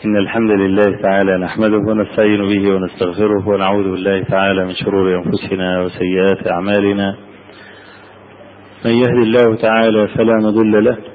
إن الحمد لله تعالى نحمده ونستعين به ونستغفره ونعوذ بالله تعالى من شرور أنفسنا وسيئات أعمالنا من يهد الله تعالى فلا مضل له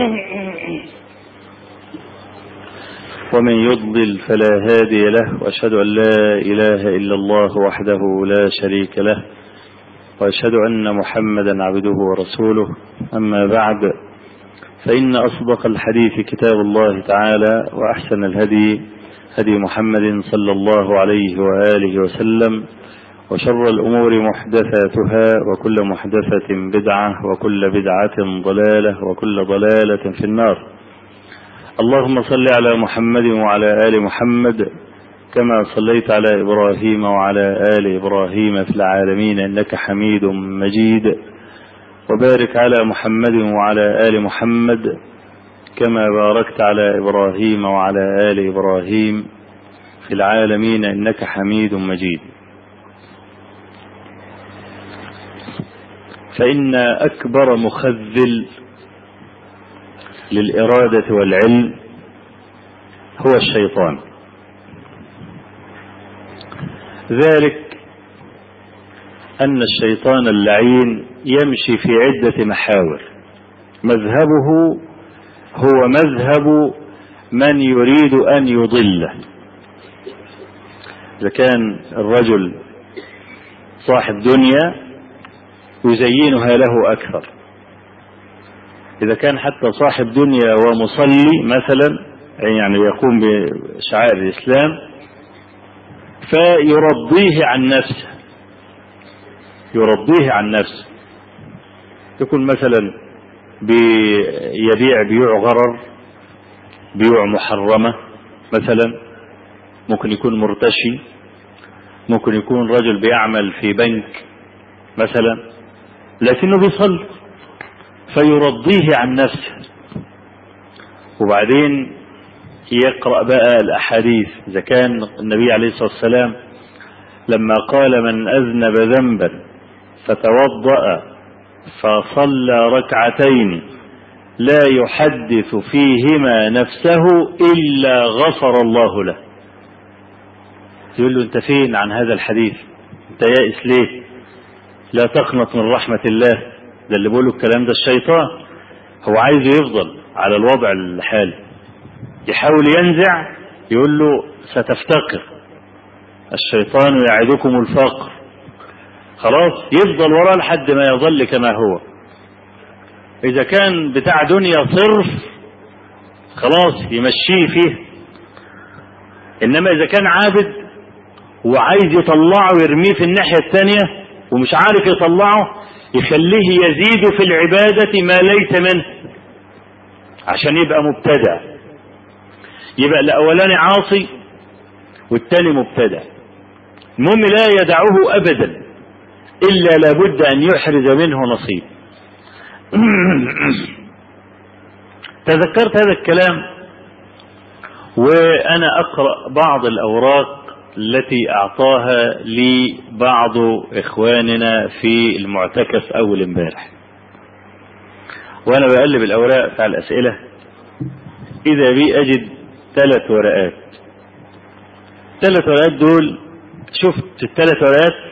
ومن يضلل فلا هادي له وأشهد أن لا إله إلا الله وحده لا شريك له وأشهد أن محمدا عبده ورسوله أما بعد فإن أصدق الحديث كتاب الله تعالى وأحسن الهدي هدي محمد صلى الله عليه وآله وسلم وشر الأمور محدثاتها وكل محدثة بدعة وكل بدعة ضلالة وكل ضلالة في النار اللهم صل على محمد وعلى آل محمد كما صليت على إبراهيم وعلى آل إبراهيم في العالمين إنك حميد مجيد وبارك على محمد وعلى آل محمد كما باركت على إبراهيم وعلى آل إبراهيم في العالمين إنك حميد مجيد فإن أكبر مخذل للإرادة والعلم هو الشيطان ذلك أن الشيطان اللعين يمشي في عدة محاور مذهبه هو مذهب من يريد أن يضله إذا كان الرجل صاحب دنيا يزينها له أكثر إذا كان حتى صاحب دنيا ومصلي مثلا يعني يقوم بشعائر الإسلام فيرضيه عن نفسه يرضيه عن نفسه يكون مثلا بيبيع بيوع غرر بيوع محرمة مثلا ممكن يكون مرتشي ممكن يكون رجل بيعمل في بنك مثلا لكنه بيصلي فيرضيه عن نفسه وبعدين يقرأ بقى الأحاديث إذا كان النبي عليه الصلاة والسلام لما قال من أذنب ذنبا فتوضأ فصلى ركعتين لا يحدث فيهما نفسه إلا غفر الله له يقول له أنت فين عن هذا الحديث أنت يائس ليه لا تقنط من رحمة الله ده اللي بيقوله الكلام ده الشيطان هو عايز يفضل على الوضع الحالي يحاول ينزع يقول له ستفتقر الشيطان يعدكم الفقر خلاص يفضل وراه لحد ما يظل كما هو اذا كان بتاع دنيا صرف خلاص يمشيه فيه انما اذا كان عابد وعايز يطلعه ويرميه في الناحية الثانية ومش عارف يطلعه يخليه يزيد في العبادة ما ليس منه عشان يبقى مبتدع يبقى الاولاني عاصي والتاني مبتدع المهم لا يدعه ابدا الا لابد ان يحرز منه نصيب تذكرت هذا الكلام وانا اقرا بعض الاوراق التي اعطاها لي بعض اخواننا في المعتكف اول امبارح وانا بقلب الاوراق بتاع الاسئله اذا بي اجد ثلاث ورقات ثلاث ورقات دول شفت الثلاث ورقات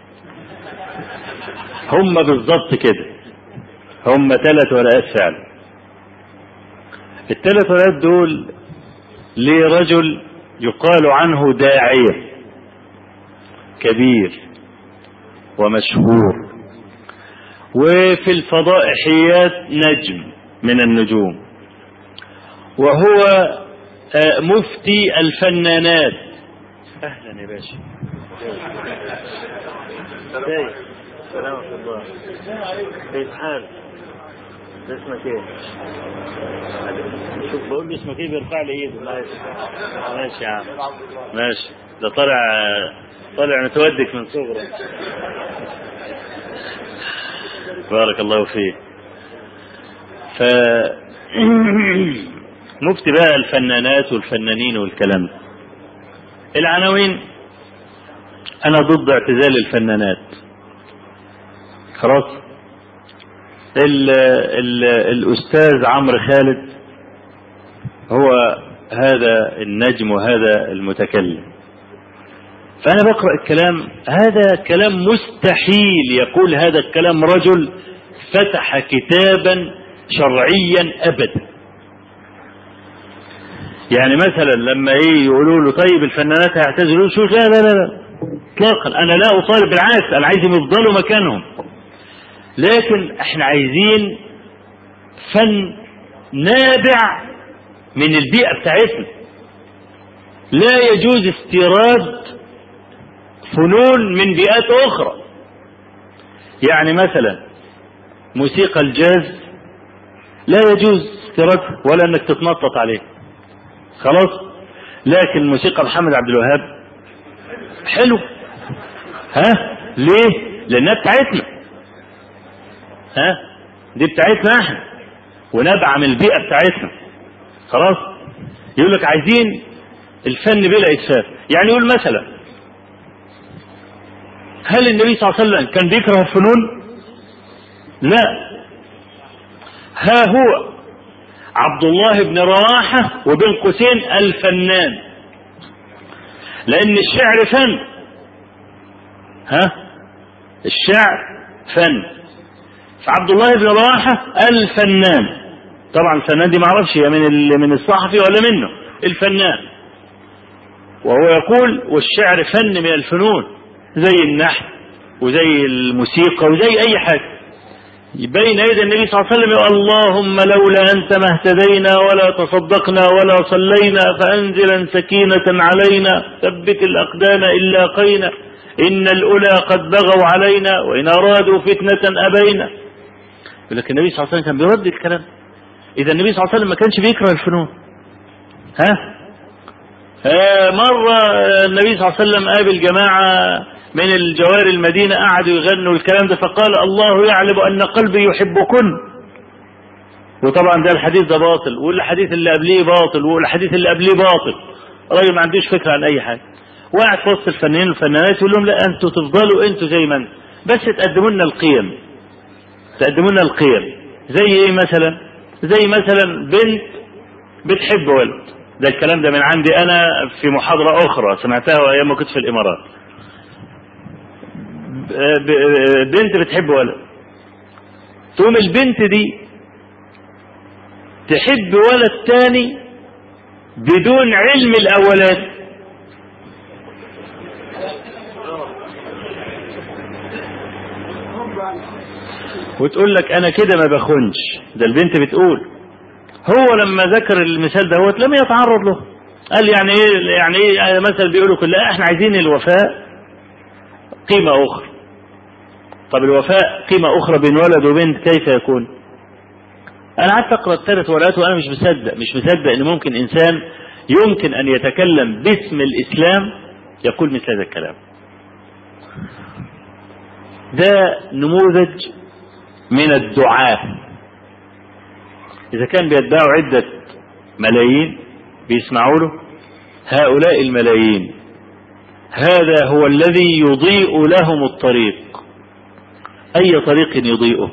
هم بالظبط كده هم ثلاث ورقات فعلا الثلاث ورقات دول لرجل يقال عنه داعية كبير ومشهور وفي الفضائحيات نجم من النجوم وهو مفتي الفنانات اهلا يا باشا ازيك سلامة الله كيف حالك اسمك ايه شوف بقول له اسمك ايه بيرفع لي ايده ماشي ماشي يا عم ماشي ده طالع طالع متودك من صغره بارك الله فيه ف مفتي بقى الفنانات والفنانين والكلام ده العناوين انا ضد اعتزال الفنانات خلاص ال ال الاستاذ عمرو خالد هو هذا النجم وهذا المتكلم فأنا بقرأ الكلام هذا كلام مستحيل يقول هذا الكلام رجل فتح كتابا شرعيا أبدا يعني مثلا لما ايه يقولوا له طيب الفنانات هيعتزلوا شو لا لا لا لا اطلاقا انا لا اطالب بالعكس انا عايزهم يفضلوا مكانهم لكن احنا عايزين فن نابع من البيئة بتاعتنا لا يجوز استيراد فنون من بيئات أخرى يعني مثلا موسيقى الجاز لا يجوز استيرادها ولا انك تتنطط عليه خلاص لكن موسيقى محمد عبد الوهاب حلو ها ليه لانها بتاعتنا ها دي بتاعتنا احنا ونبع من البيئه بتاعتنا خلاص يقول لك عايزين الفن بلا اسفاف يعني يقول مثلا هل النبي صلى الله عليه وسلم كان بيكره الفنون لا ها هو عبد الله بن رواحة وبين قوسين الفنان لأن الشعر فن ها الشعر فن فعبد الله بن رواحة الفنان طبعا الفنان دي معرفش هي من من الصحفي ولا منه الفنان وهو يقول والشعر فن من الفنون زي النحت وزي الموسيقى وزي أي حاجة بين يدي النبي صلى الله عليه وسلم اللهم لولا أنت ما اهتدينا ولا تصدقنا ولا صلينا فأنزلا سكينة علينا ثبت الأقدام إن لاقينا إن الأولى قد بغوا علينا وإن أرادوا فتنة أبينا لكن النبي صلى الله عليه وسلم كان بيرد الكلام إذا النبي صلى الله عليه وسلم ما كانش بيكره الفنون ها آه مرة النبي صلى الله عليه وسلم قابل جماعة من الجوار المدينة قعدوا يغنوا الكلام ده فقال الله يعلم أن قلبي يحبكن وطبعا ده الحديث ده باطل والحديث اللي قبليه باطل والحديث اللي قبليه باطل راجل ما عندوش فكرة عن أي حاجة وقعد في وسط الفنانين والفنانات يقول لهم لا أنتوا تفضلوا أنتوا زي ما أنتوا بس تقدموا لنا القيم تقدموا لنا القيم زي إيه مثلا زي مثلا بنت بتحب ولد ده الكلام ده من عندي أنا في محاضرة أخرى سمعتها أيام ما كنت في الإمارات بنت بتحب ولد تقوم البنت دي تحب ولد تاني بدون علم الاولاني وتقول لك انا كده ما بخونش ده البنت بتقول هو لما ذكر المثال ده لم يتعرض له قال يعني ايه يعني ايه مثلا بيقولوا كلها احنا عايزين الوفاء قيمة أخرى طب الوفاء قيمة أخرى بين ولد وبنت كيف يكون أنا قعدت أقرأ الثلاث ورقات وأنا مش مصدق مش مصدق إن ممكن إنسان يمكن أن يتكلم باسم الإسلام يقول مثل هذا الكلام ده نموذج من الدعاة إذا كان بيتباعوا عدة ملايين بيسمعوا له هؤلاء الملايين هذا هو الذي يضيء لهم الطريق أي طريق يضيئه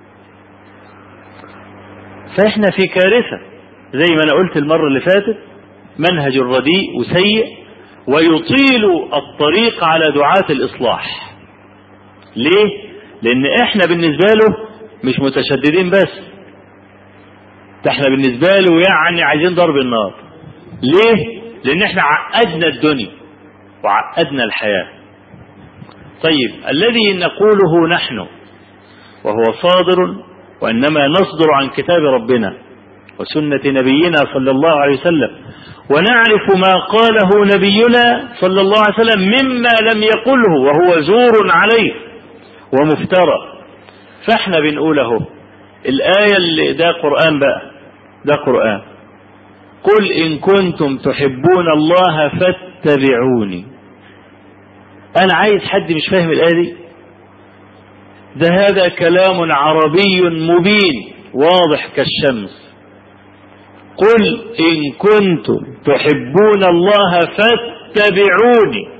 فإحنا في كارثة زي ما أنا قلت المرة اللي فاتت منهج رديء وسيء ويطيل الطريق على دعاة الإصلاح ليه؟ لأن إحنا بالنسبة له مش متشددين بس ده إحنا بالنسبة له يعني عايزين ضرب النار ليه؟ لأن إحنا عقدنا الدنيا وعقدنا الحياة طيب الذي نقوله نحن وهو صادر وإنما نصدر عن كتاب ربنا وسنة نبينا صلى الله عليه وسلم ونعرف ما قاله نبينا صلى الله عليه وسلم مما لم يقله وهو زور عليه ومفترى فاحنا بنقوله الآية اللي ده قرآن بقى ده قرآن قل إن كنتم تحبون الله فاتبعوني أنا عايز حد مش فاهم الآية دي ده هذا كلام عربي مبين واضح كالشمس قل إن كنتم تحبون الله فاتبعوني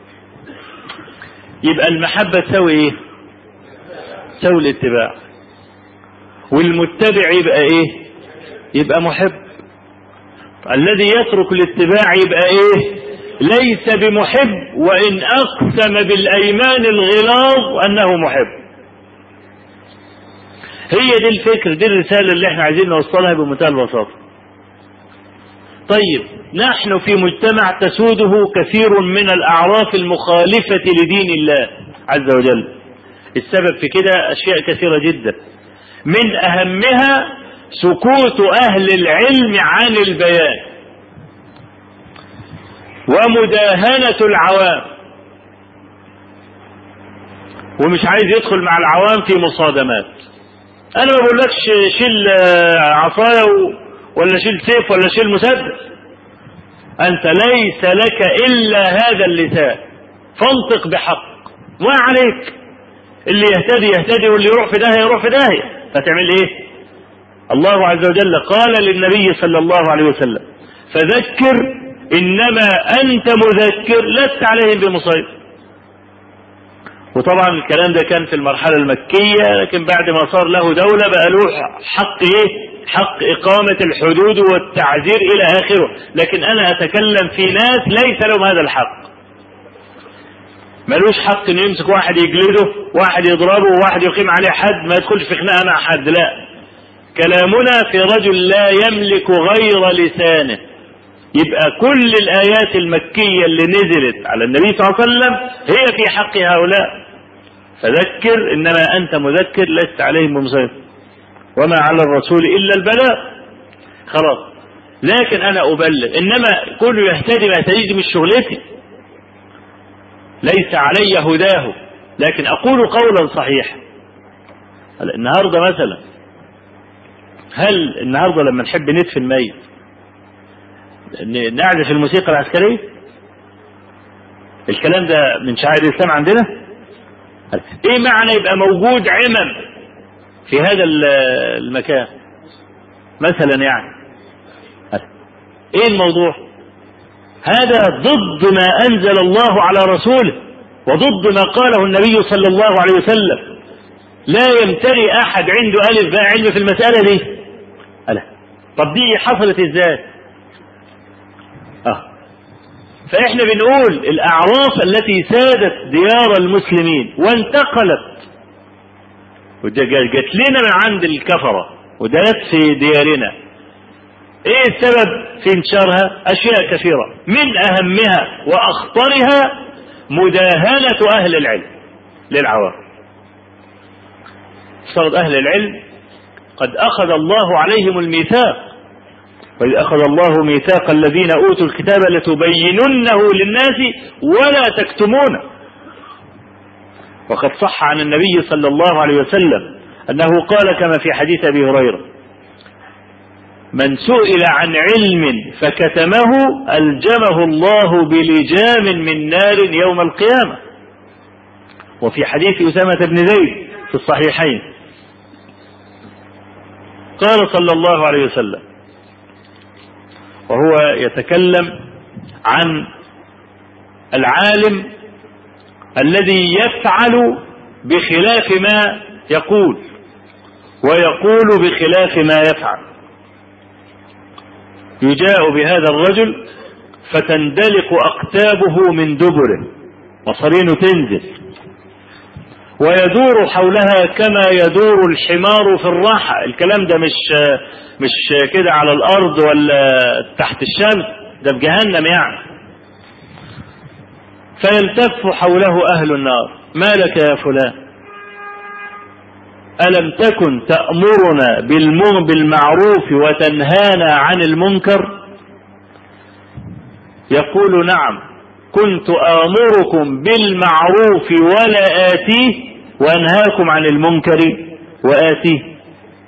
يبقى المحبة تساوي إيه؟ تساوي الاتباع والمتبع يبقى إيه؟ يبقى محب الذي يترك الاتباع يبقى ايه ليس بمحب وان اقسم بالايمان الغلاظ انه محب هي دي الفكر دي الرسالة اللي احنا عايزين نوصلها بمنتهى البساطة طيب نحن في مجتمع تسوده كثير من الأعراف المخالفة لدين الله عز وجل السبب في كده أشياء كثيرة جدا من أهمها سكوت أهل العلم عن البيان ومداهنة العوام ومش عايز يدخل مع العوام في مصادمات انا ما بقولكش شيل عصايه ولا شيل سيف ولا شيل مسدس انت ليس لك الا هذا اللسان فانطق بحق ما عليك اللي يهتدي يهتدي واللي يروح في داهيه يروح في داهيه فتعمل ايه الله عز وجل قال للنبي صلى الله عليه وسلم فذكر انما انت مذكر لست عليهم بمسيطر وطبعا الكلام ده كان في المرحلة المكية لكن بعد ما صار له دولة بقى له حق ايه حق إقامة الحدود والتعزير إلى آخره لكن أنا أتكلم في ناس ليس لهم هذا الحق ملوش حق انه يمسك واحد يجلده واحد يضربه وواحد يقيم عليه حد ما يدخلش في خناقه مع حد لا كلامنا في رجل لا يملك غير لسانه يبقى كل الآيات المكية اللي نزلت على النبي صلى الله عليه وسلم هي في حق هؤلاء فذكر إنما أنت مذكر لست عليهم بمسيطر وما على الرسول إلا البلاغ خلاص لكن أنا أبلغ إنما كل يهتدي ما يهتدي مش شغلتي ليس علي هداه لكن أقول قولا صحيحا النهاردة مثلا هل النهاردة لما نحب ندفن ميت نعزف الموسيقى العسكرية الكلام ده من شعائر الإسلام عندنا ايه معنى يبقى موجود عمم في هذا المكان مثلا يعني ايه الموضوع هذا ضد ما انزل الله على رسوله وضد ما قاله النبي صلى الله عليه وسلم لا يمتري احد عنده الف بقى علم في المساله دي ألا. طب دي حصلت ازاي اه فاحنا بنقول الاعراف التي سادت ديار المسلمين وانتقلت وجت لنا من عند الكفره ودلت في ديارنا ايه السبب في انتشارها اشياء كثيره من اهمها واخطرها مداهنه اهل العلم للعوام صارت اهل العلم قد اخذ الله عليهم الميثاق وإذ أخذ الله ميثاق الذين أوتوا الكتاب لتبيننه للناس ولا تكتمونه وقد صح عن النبي صلى الله عليه وسلم أنه قال كما في حديث أبي هريرة من سئل عن علم فكتمه ألجمه الله بلجام من نار يوم القيامة وفي حديث أسامة بن زيد في الصحيحين قال صلى الله عليه وسلم وهو يتكلم عن العالم الذي يفعل بخلاف ما يقول ويقول بخلاف ما يفعل يجاء بهذا الرجل فتندلق أقتابه من دبره مصارينه تنزل ويدور حولها كما يدور الحمار في الراحة الكلام ده مش مش كده على الأرض ولا تحت الشمس ده في جهنم يعني فيلتف حوله أهل النار ما لك يا فلان ألم تكن تأمرنا بالمعروف وتنهانا عن المنكر يقول نعم كنت آمركم بالمعروف ولا آتيه وأنهاكم عن المنكر وآتيه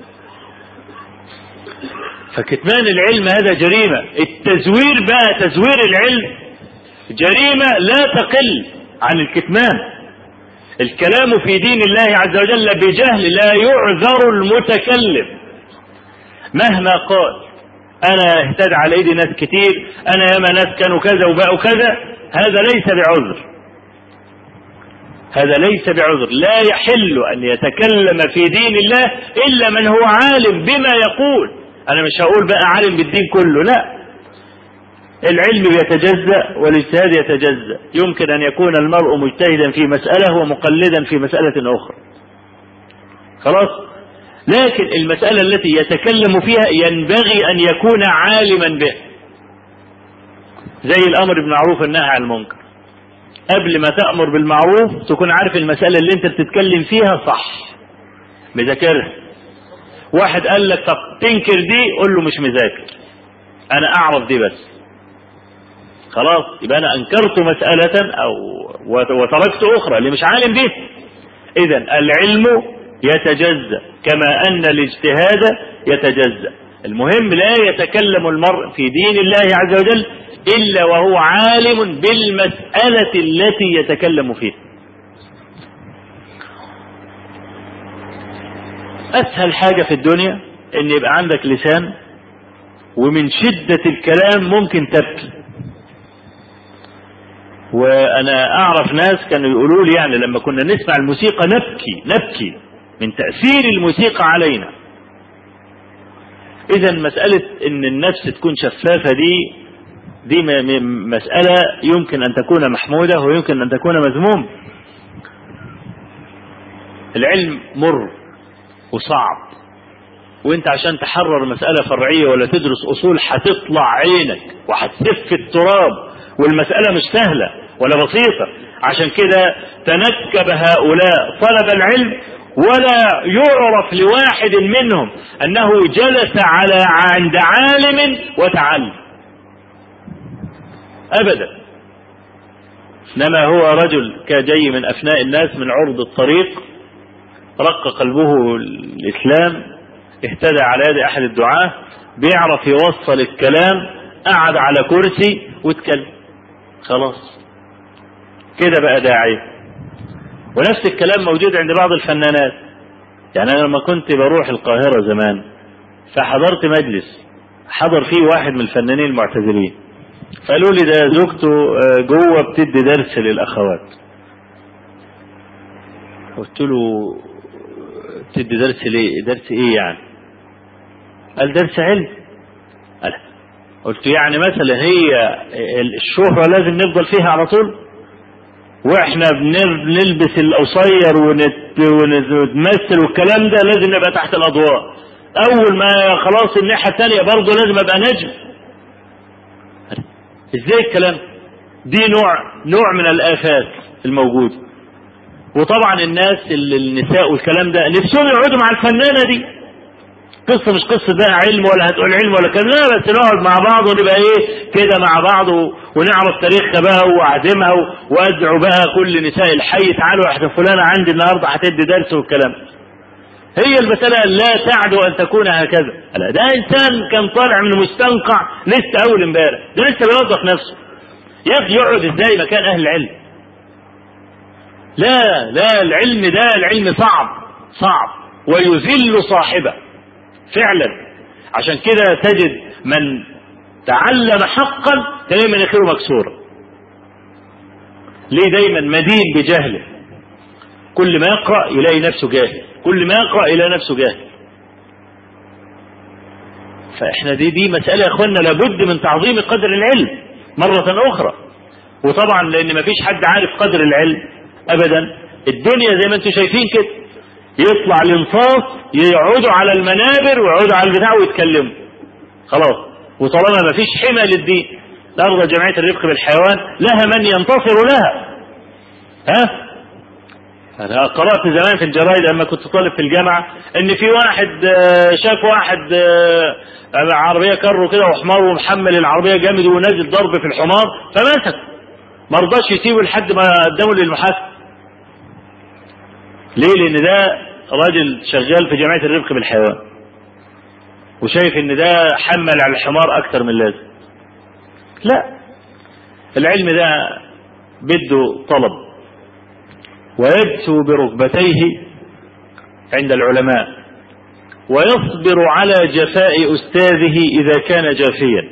فكتمان العلم هذا جريمة التزوير بقى تزوير العلم جريمة لا تقل عن الكتمان الكلام في دين الله عز وجل بجهل لا يعذر المتكلم مهما قال انا اهتدى على ايدي ناس كتير انا ياما ناس كانوا كذا وبقوا كذا هذا ليس بعذر هذا ليس بعذر لا يحل ان يتكلم في دين الله الا من هو عالم بما يقول انا مش هقول بقى عالم بالدين كله لا العلم يتجزأ والاجتهاد يتجزأ يمكن أن يكون المرء مجتهدا في مسألة ومقلدا في مسألة أخرى خلاص لكن المسألة التي يتكلم فيها ينبغي أن يكون عالما بها زي الأمر بالمعروف والنهي عن المنكر قبل ما تأمر بالمعروف تكون عارف المسألة اللي أنت بتتكلم فيها صح مذاكرها واحد قال لك طب تنكر دي قول له مش مذاكر أنا أعرف دي بس خلاص يبقى أنا أنكرت مسألة أو وتركت أخرى اللي مش عالم بيها إذا العلم يتجزأ كما أن الاجتهاد يتجزأ المهم لا يتكلم المرء في دين الله عز وجل إلا وهو عالم بالمسألة التي يتكلم فيها أسهل حاجة في الدنيا إن يبقى عندك لسان ومن شدة الكلام ممكن تبكي وأنا أعرف ناس كانوا يقولوا لي يعني لما كنا نسمع الموسيقى نبكي نبكي من تأثير الموسيقى علينا إذا مسألة إن النفس تكون شفافة دي دي مسألة يمكن أن تكون محمودة ويمكن أن تكون مذموم العلم مر وصعب وانت عشان تحرر مسألة فرعية ولا تدرس أصول هتطلع عينك وهتسف التراب والمسألة مش سهلة ولا بسيطة عشان كده تنكب هؤلاء طلب العلم ولا يعرف لواحد منهم أنه جلس على عند عالم وتعلم أبدا إنما هو رجل كجي من أفناء الناس من عرض الطريق رق قلبه الإسلام اهتدى على يد أحد الدعاة بيعرف يوصل الكلام قعد على كرسي واتكلم خلاص كده بقى داعية ونفس الكلام موجود عند بعض الفنانات يعني أنا لما كنت بروح القاهرة زمان فحضرت مجلس حضر فيه واحد من الفنانين المعتزلين فقالوا لي ده زوجته جوه بتدي درس للأخوات قلت له بتدي درس ليه درس ايه يعني قال درس علم قال قلت يعني مثلا هي الشهرة لازم نفضل فيها على طول واحنا بنلبس القصير ونتمثل والكلام ده لازم نبقى تحت الاضواء اول ما خلاص الناحية الثانية برضه لازم ابقى نجم ازاي الكلام دي نوع نوع من الافات الموجوده وطبعا الناس النساء والكلام ده نفسهم يقعدوا مع الفنانه دي قصه مش قصه بقى علم ولا هتقول علم ولا كلام لا بس نقعد مع بعض ونبقى ايه كده مع بعض ونعرف تاريخها بقى واعزمها وادعو بقى كل نساء الحي تعالوا احنا فلانه عندي النهارده هتدي درس والكلام هي المسألة لا تعدو أن تكون هكذا لا ده إنسان كان طالع من مستنقع لسه أول امبارح ده لسه بيوظف نفسه يقعد إزاي مكان أهل العلم لا لا العلم ده العلم صعب صعب ويذل صاحبه فعلا عشان كده تجد من تعلم حقا تلاقي مناخيره مكسوره ليه دايما مدين بجهله كل ما يقرا يلاقي نفسه جاهل كل ما يقرا يلاقي نفسه جاهل فاحنا دي دي مساله يا اخوانا لابد من تعظيم قدر العلم مره اخرى وطبعا لان ما فيش حد عارف قدر العلم ابدا الدنيا زي ما انتم شايفين كده يطلع الانصاص يقعدوا على المنابر ويقعدوا على البتاع ويتكلموا خلاص وطالما ما فيش حمى للدين ترضى جمعيه الرفق بالحيوان لها من ينتصر لها ها أنا قرأت زمان في الجرايد لما كنت طالب في الجامعة إن في واحد شاف واحد عربية كرو كده وحمار ومحمل العربية جامد ونازل ضرب في الحمار فمسك ما رضاش يسيبه لحد ما قدمه للمحاكمة. ليه؟ لأن ده راجل شغال في جمعية الرفق بالحيوان. وشايف إن ده حمل على الحمار أكتر من اللازم. لا. العلم ده بده طلب ويجثو بركبتيه عند العلماء ويصبر على جفاء أستاذه إذا كان جافيا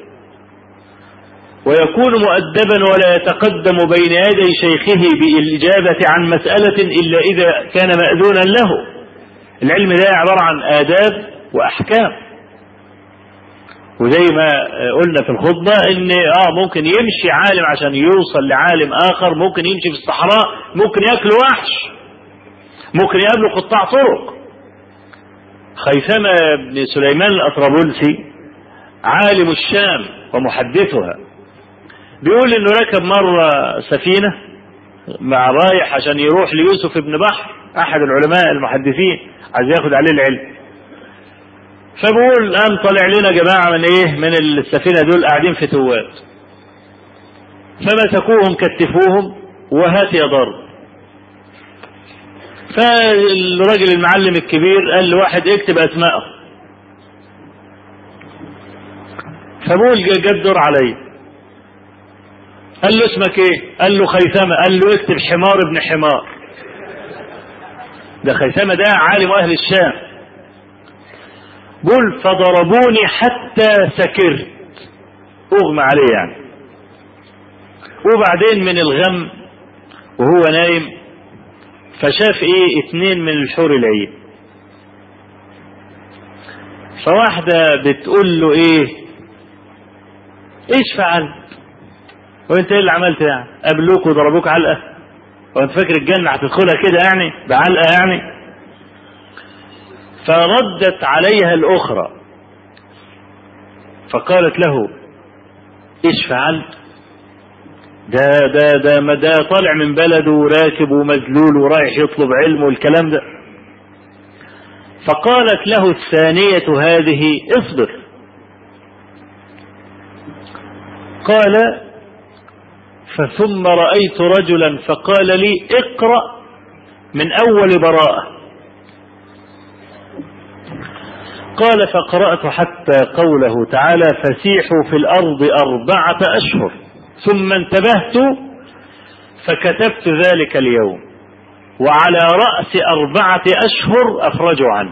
ويكون مؤدبا ولا يتقدم بين يدي شيخه بالإجابة عن مسألة إلا إذا كان مأذونا له العلم ده عبارة عن آداب وأحكام وزي ما قلنا في الخطبة ان اه ممكن يمشي عالم عشان يوصل لعالم اخر ممكن يمشي في الصحراء ممكن ياكل وحش ممكن يقابله قطاع طرق خيثمة بن سليمان الأطرابلسي عالم الشام ومحدثها بيقول انه ركب مرة سفينة مع رايح عشان يروح ليوسف بن بحر احد العلماء المحدثين عايز ياخد عليه العلم فبقول قام طالع لنا جماعة من ايه من السفينة دول قاعدين في توات فمسكوهم كتفوهم وهات يا ضرب فالراجل المعلم الكبير قال لواحد اكتب اسمائه فبقول جاب دور علي قال له اسمك ايه قال له خيثمة قال له اكتب حمار ابن حمار ده خيثمة ده عالم اهل الشام قل فضربوني حتى سكرت اغمى عليه يعني وبعدين من الغم وهو نايم فشاف ايه اتنين من الحور العين فواحدة بتقول له ايه ايش فعلت وانت ايه اللي عملت يعني قابلوك وضربوك علقة وانت فاكر الجنة هتدخلها كده يعني بعلقة يعني فردت عليها الاخرى فقالت له ايش فعلت ده ده ده ما ده طالع من بلده وراكب ومذلول ورايح يطلب علم والكلام ده فقالت له الثانية هذه اصبر قال فثم رأيت رجلا فقال لي اقرأ من أول براءة قال فقرأت حتى قوله تعالى فسيحوا في الأرض أربعة أشهر ثم انتبهت فكتبت ذلك اليوم وعلى رأس أربعة أشهر أخرجوا عنه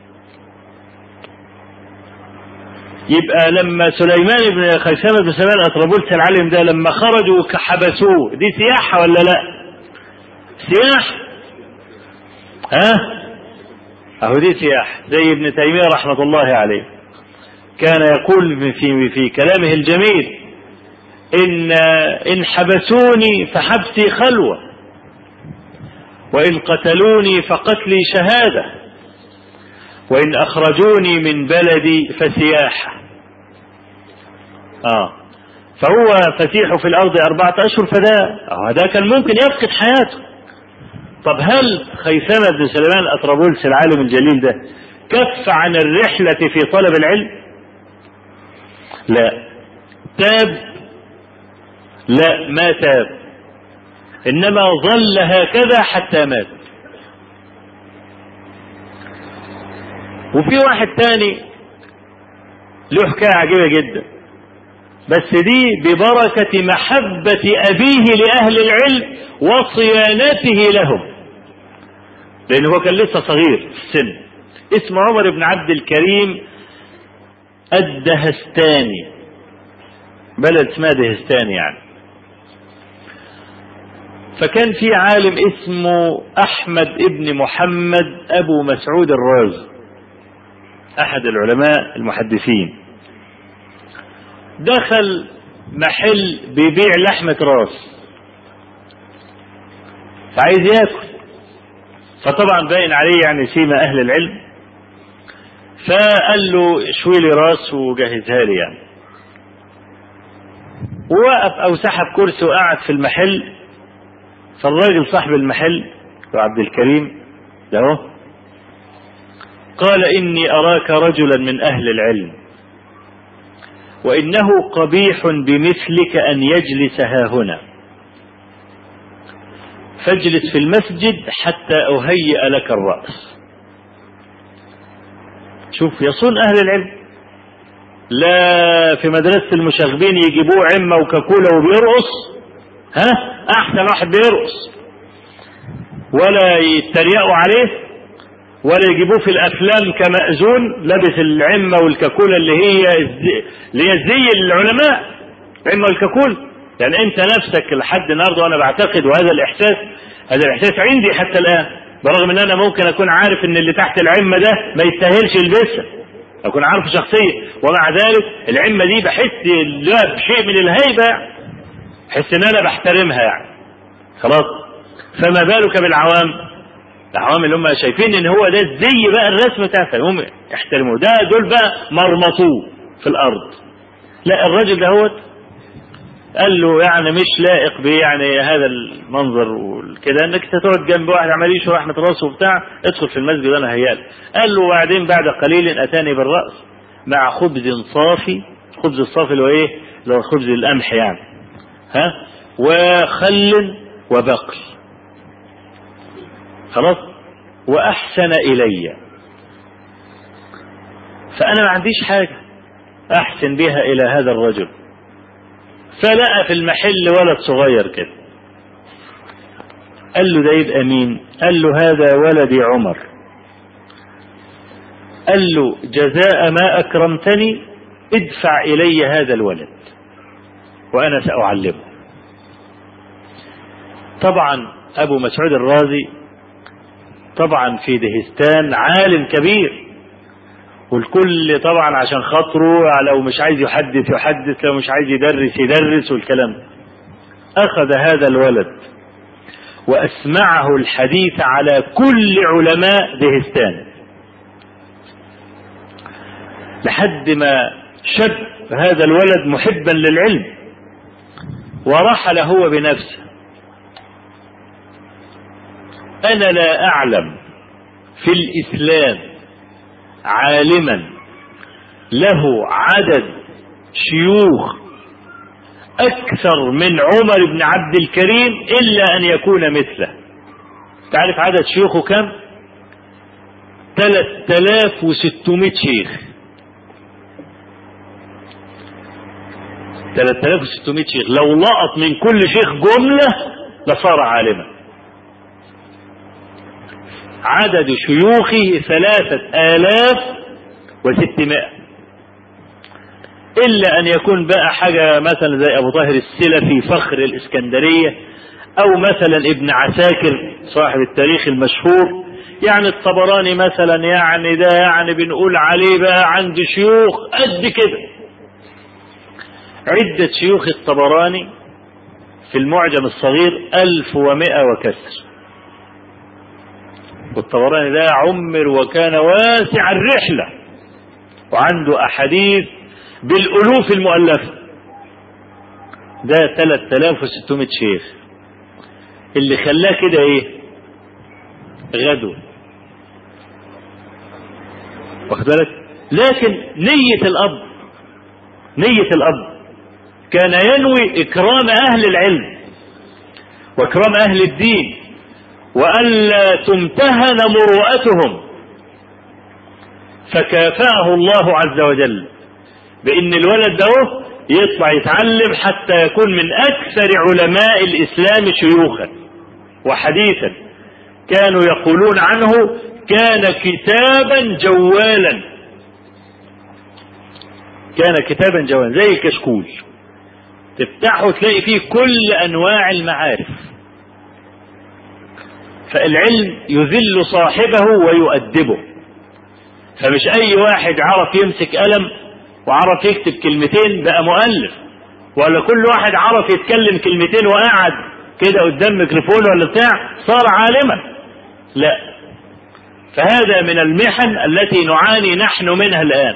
يبقى لما سليمان بن خيثمة بن سليمان أطرابلس العالم ده لما خرجوا حبسوه دي سياحة ولا لا سياحة ها أهو دي سياحة زي ابن تيمية رحمة الله عليه كان يقول في في كلامه الجميل إن إن حبسوني فحبسي خلوة وإن قتلوني فقتلي شهادة وإن أخرجوني من بلدي فسياحة آه فهو فسيح في الأرض أربعة أشهر فده آه ده كان ممكن يفقد حياته طب هل خيثمة بن سليمان الأطرابلس العالم الجليل ده كف عن الرحلة في طلب العلم لا تاب لا ما تاب انما ظل هكذا حتى مات وفي واحد تاني له حكايه عجيبه جدا بس دي ببركه محبه ابيه لاهل العلم وصيانته لهم لان هو كان لسه صغير في السن اسمه عمر بن عبد الكريم الدهستاني بلد اسمها دهستان يعني فكان في عالم اسمه احمد ابن محمد ابو مسعود الرازي احد العلماء المحدثين دخل محل بيبيع لحمة راس فعايز ياكل فطبعا باين عليه يعني سيما اهل العلم فقال له شوي لي راس وجهزها لي يعني ووقف او سحب كرسي وقعد في المحل فالراجل صاحب المحل عبد الكريم ده قال إني أراك رجلا من أهل العلم وإنه قبيح بمثلك أن يجلس ها هنا فاجلس في المسجد حتى أهيئ لك الرأس شوف يصون أهل العلم لا في مدرسة المشاغبين يجيبوه عمة وكاكولا وبيرقص ها احسن واحد بيرقص ولا يتريقوا عليه ولا يجيبوه في الافلام كمأذون لابس العمة والكاكولة اللي هي اللي هي زي العلماء عمة والكاكول يعني انت نفسك لحد النهارده وانا بعتقد وهذا الاحساس هذا الاحساس عندي حتى الان برغم ان انا ممكن اكون عارف ان اللي تحت العمة ده ما يستاهلش يلبسها اكون عارفه شخصيا ومع ذلك العمه دي بحس لا بشيء من الهيبه يعني. بحس ان انا بحترمها يعني خلاص فما بالك بالعوام العوام اللي هم شايفين ان هو ده الزي بقى الرسم بتاعها هم يحترموه ده دول بقى مرمطوه في الارض لا الراجل ده هو قال له يعني مش لائق بيعني هذا المنظر وكده انك تقعد جنب واحد عمال يشرح رحمه راسه وبتاع ادخل في المسجد انا هيال قال له وبعدين بعد قليل اتاني بالراس مع خبز صافي خبز الصافي اللي هو ايه؟ اللي هو خبز القمح يعني ها وخل وبقل خلاص واحسن الي فانا ما عنديش حاجه احسن بها الى هذا الرجل فلقى في المحل ولد صغير كده قال له ده يبقى مين قال له هذا ولدي عمر قال له جزاء ما أكرمتني ادفع إلي هذا الولد وأنا سأعلمه طبعا أبو مسعود الرازي طبعا في دهستان عالم كبير والكل طبعا عشان خاطره لو مش عايز يحدث يحدث لو مش عايز يدرس يدرس والكلام أخذ هذا الولد وأسمعه الحديث على كل علماء دهستان لحد ما شب هذا الولد محبا للعلم ورحل هو بنفسه أنا لا أعلم في الإسلام عالما له عدد شيوخ أكثر من عمر بن عبد الكريم إلا أن يكون مثله تعرف عدد شيوخه كم 3600 شيخ 3600 شيخ لو لقط من كل شيخ جملة لصار عالما عدد شيوخه ثلاثة آلاف وستمائة إلا أن يكون بقى حاجة مثلا زي أبو طاهر السلفي فخر الإسكندرية أو مثلا ابن عساكر صاحب التاريخ المشهور يعني الطبراني مثلا يعني ده يعني بنقول عليه بقى عند شيوخ قد كده عدة شيوخ الطبراني في المعجم الصغير ألف ومائة وكسر والطبراني ده عمر وكان واسع الرحلة وعنده أحاديث بالألوف المؤلفة ده 3600 شيخ اللي خلاه كده ايه غدو واخد بالك لكن نية الأب نية الأب كان ينوي إكرام أهل العلم وإكرام أهل الدين وألا تمتهن مروءتهم فكافأه الله عز وجل بأن الولد ده يطلع يتعلم حتى يكون من أكثر علماء الإسلام شيوخا وحديثا كانوا يقولون عنه كان كتابا جوالا كان كتابا جوالا زي الكشكول تفتحه تلاقي فيه كل أنواع المعارف فالعلم يذل صاحبه ويؤدبه فمش اي واحد عرف يمسك قلم وعرف يكتب كلمتين بقى مؤلف ولا كل واحد عرف يتكلم كلمتين وقعد كده قدام ميكروفون ولا بتاع صار عالما لا فهذا من المحن التي نعاني نحن منها الان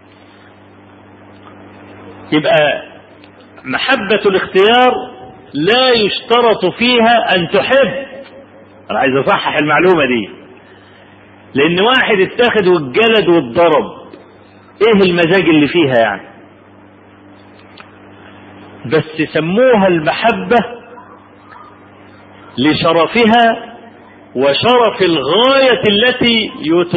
يبقى محبة الاختيار لا يشترط فيها ان تحب انا عايز اصحح المعلومه دي لان واحد اتاخد والجلد واتضرب ايه المزاج اللي فيها يعني بس سموها المحبه لشرفها وشرف الغاية التي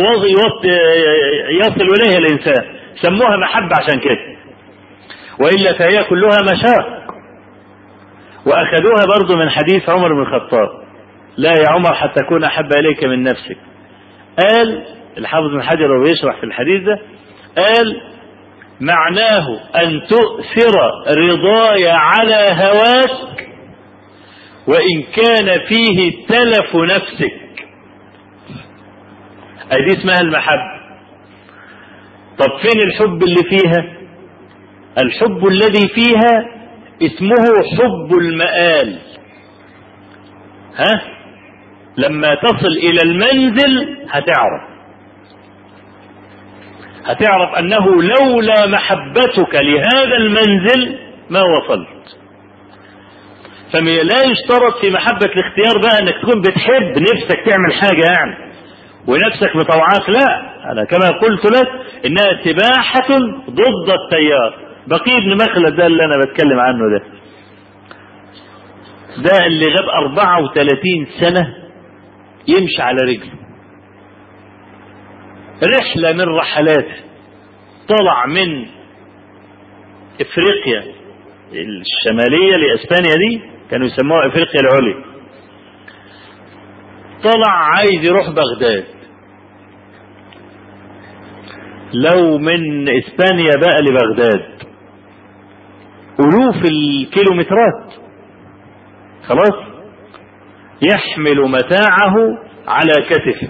يصل إليها الإنسان سموها محبة عشان كده وإلا فهي كلها مشاق وأخذوها برضو من حديث عمر بن الخطاب لا يا عمر حتى أكون أحب إليك من نفسك قال الحافظ بن حجر وهو يشرح في الحديث ده قال معناه أن تؤثر رضاي على هواك وإن كان فيه تلف نفسك أي دي اسمها المحبة طب فين الحب اللي فيها الحب الذي فيها اسمه حب المآل ها لما تصل الى المنزل هتعرف هتعرف انه لولا محبتك لهذا المنزل ما وصلت فلا يشترط في محبة الاختيار بقى انك تكون بتحب نفسك تعمل حاجة يعني ونفسك مطوعاك لا انا كما قلت لك انها سباحة ضد التيار بقي ابن مخلد ده اللي انا بتكلم عنه ده ده اللي غاب 34 سنة يمشي على رجله رحلة من رحلاته طلع من افريقيا الشمالية لاسبانيا دي كانوا يسموها افريقيا العليا طلع عايز يروح بغداد لو من اسبانيا بقى لبغداد الوف الكيلومترات خلاص يحمل متاعه على كتفه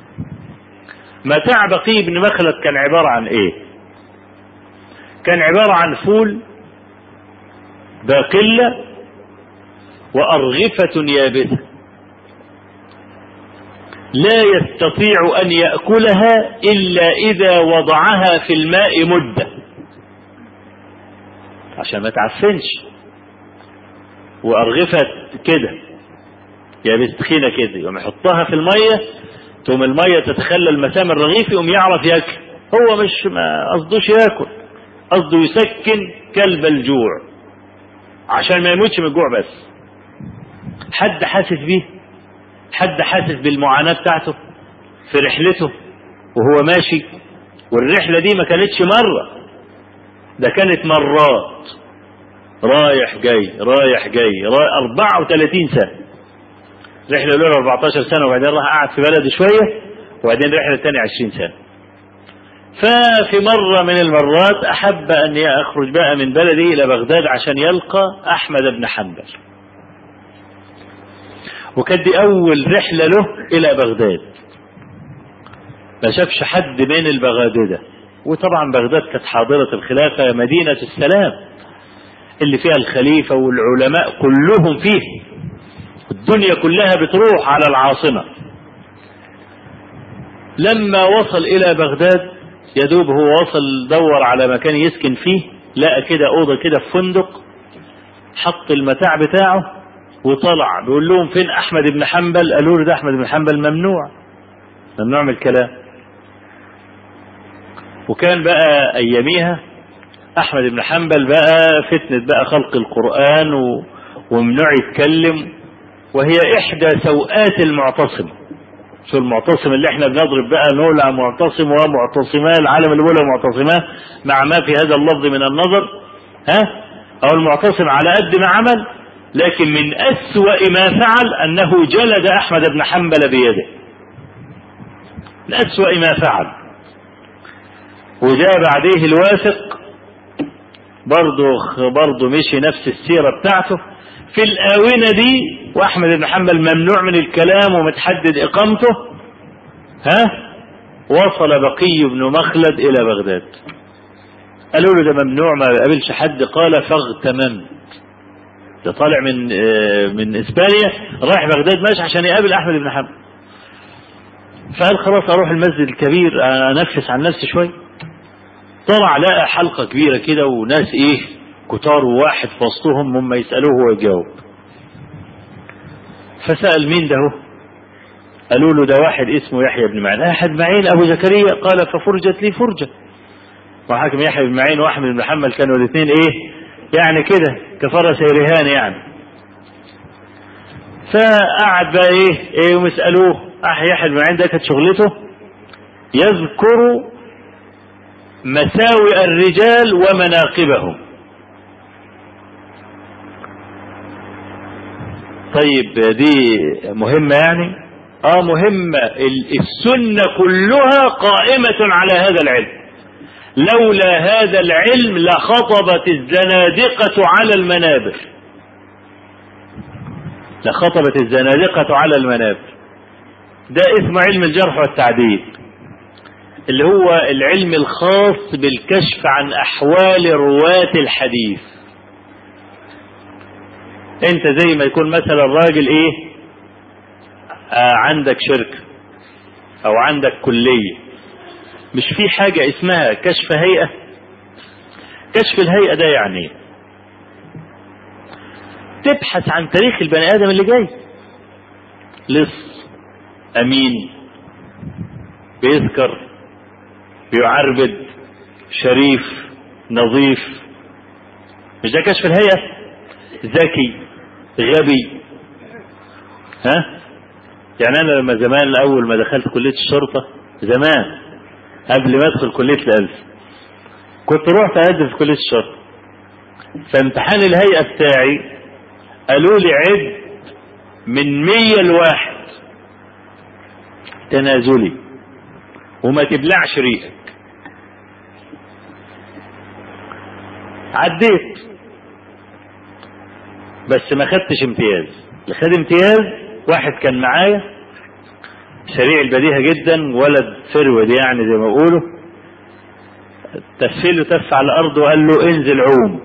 متاع بقي بن مخلد كان عبارة عن ايه كان عبارة عن فول باقلة وأرغفة يابسة لا يستطيع أن يأكلها إلا إذا وضعها في الماء مدة عشان ما تعفنش وأرغفة كده يابس تخينة كده يقوم يحطها في المية تقوم المية تتخلى مسام الرغيف يقوم يعرف ياكل هو مش ما قصدوش ياكل قصده يسكن كلب الجوع عشان ما يموتش من الجوع بس حد حاسس بيه حد حاسس بالمعاناة بتاعته في رحلته وهو ماشي والرحلة دي ما كانتش مرة ده كانت مرات رايح جاي رايح جاي رايح 34 سنة رحلة الأولى 14 سنة وبعدين راح قعد في بلده شوية وبعدين رحلة الثانية 20 سنة ففي مرة من المرات أحب أن يخرج بقى من بلده إلى بغداد عشان يلقى أحمد بن حنبل وكانت دي أول رحلة له إلى بغداد ما شافش حد من البغاددة وطبعا بغداد كانت حاضرة الخلافة مدينة السلام اللي فيها الخليفة والعلماء كلهم فيه الدنيا كلها بتروح على العاصمة لما وصل إلى بغداد يدوب هو وصل دور على مكان يسكن فيه لقى كده أوضة كده في فندق حط المتاع بتاعه وطلع بيقول لهم فين احمد بن حنبل قالوا له ده احمد بن حنبل ممنوع ممنوع من الكلام وكان بقى اياميها احمد بن حنبل بقى فتنة بقى خلق القرآن و... وممنوع يتكلم وهي احدى سوءات المعتصم شو المعتصم اللي احنا بنضرب بقى نقول معتصم ومعتصماه العالم اللي بيقولها معتصماه مع ما في هذا اللفظ من النظر ها او المعتصم على قد ما عمل لكن من أسوأ ما فعل أنه جلد أحمد بن حنبل بيده من أسوأ ما فعل وجاء بعديه الواثق برضه برضه مشي نفس السيرة بتاعته في الآونة دي وأحمد بن حنبل ممنوع من الكلام ومتحدد إقامته ها وصل بقي بن مخلد إلى بغداد قالوا له ده ممنوع ما قابلش حد قال فاغتممت ده طالع من من اسبانيا رايح بغداد ماشي عشان يقابل احمد بن حنبل فقال خلاص اروح المسجد الكبير انفس عن نفسي شويه طلع لقى حلقه كبيره كده وناس ايه كتار وواحد في وسطهم هم يسالوه هو يجاوب فسال مين ده هو قالوا له ده واحد اسمه يحيى بن معين احد معين ابو زكريا قال ففرجت لي فرجه وحاكم يحيى بن معين واحمد بن محمد كانوا الاثنين ايه يعني كده كفرس رهان يعني فقعد بقى ايه ايه ويسالوه احيى بن معين ده كانت شغلته يذكر مساوئ الرجال ومناقبهم طيب دي مهمة يعني اه مهمة السنة كلها قائمة على هذا العلم لولا هذا العلم لخطبت الزنادقة على المنابر لخطبت الزنادقة على المنابر ده اسمه علم الجرح والتعديل اللي هو العلم الخاص بالكشف عن أحوال رواة الحديث انت زي ما يكون مثلا راجل ايه آه عندك شركة او عندك كلية مش في حاجة اسمها كشف هيئة كشف الهيئة ده يعني ايه تبحث عن تاريخ البني ادم اللي جاي لص امين بيذكر بيعربد شريف نظيف مش ده كشف الهيئة ذكي غبي ها يعني انا لما زمان اول ما دخلت كلية الشرطة زمان قبل ما ادخل كلية الالف كنت رحت اقدم في كلية الشرطة فامتحان الهيئة بتاعي قالوا لي عد من مية لواحد تنازلي وما تبلعش ريقك عديت بس ما خدتش امتياز اللي خد امتياز واحد كان معايا سريع البديهة جدا ولد فرود يعني زي ما بيقولوا تفله تف على الارض وقال له انزل عوم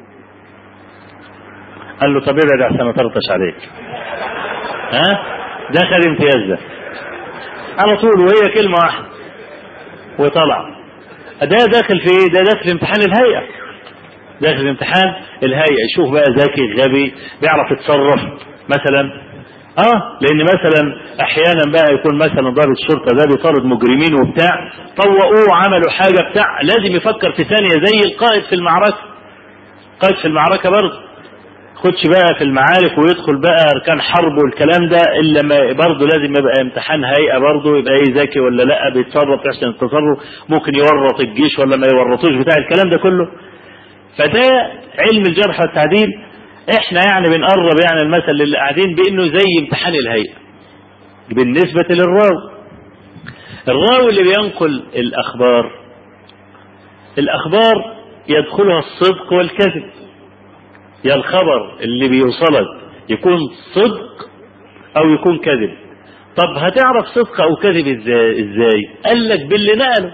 قال له طب ابعد احسن اطرطش عليك ها ده خد امتياز ده على طول وهي كلمة واحدة وطلع ده داخل في ايه ده داخل في امتحان الهيئة داخل في امتحان الهيئة يشوف بقى ذكي غبي بيعرف يتصرف مثلا اه لان مثلا احيانا بقى يكون مثلا ضابط الشرطه ده بيطارد مجرمين وبتاع طوقوه وعملوا حاجه بتاع لازم يفكر في ثانيه زي القائد في المعركه قائد في المعركه برضه خدش بقى في المعارك ويدخل بقى اركان حرب والكلام ده الا ما برضه لازم يبقى امتحان هيئه برضه يبقى ايه ذكي ولا لا بيتصرف يحسن التصرف ممكن يورط الجيش ولا ما يورطوش بتاع الكلام ده كله فده علم الجرح والتعديل احنا يعني بنقرب يعني المثل اللي قاعدين بانه زي امتحان الهيئه بالنسبه للراوي الراوي اللي بينقل الاخبار الاخبار يدخلها الصدق والكذب يا الخبر اللي بيوصلك يكون صدق او يكون كذب طب هتعرف صدق او كذب ازاي ازاي قال لك باللي نقله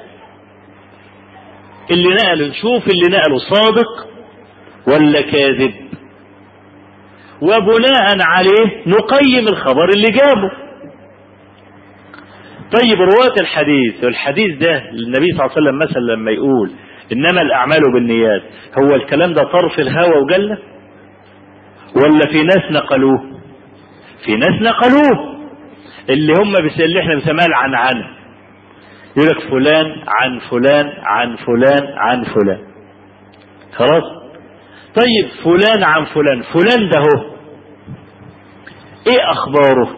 اللي نقله نشوف اللي نقله صادق ولا كاذب وبناء عليه نقيم الخبر اللي جابه طيب رواة الحديث والحديث ده النبي صلى الله عليه وسلم مثلا لما يقول انما الاعمال بالنيات هو الكلام ده طرف الهوى وجله ولا في ناس نقلوه في ناس نقلوه اللي هم بس اللي احنا بنسميها العنعنه يقول لك فلان عن فلان عن فلان عن فلان خلاص طيب فلان عن فلان فلان ده هو ايه اخباره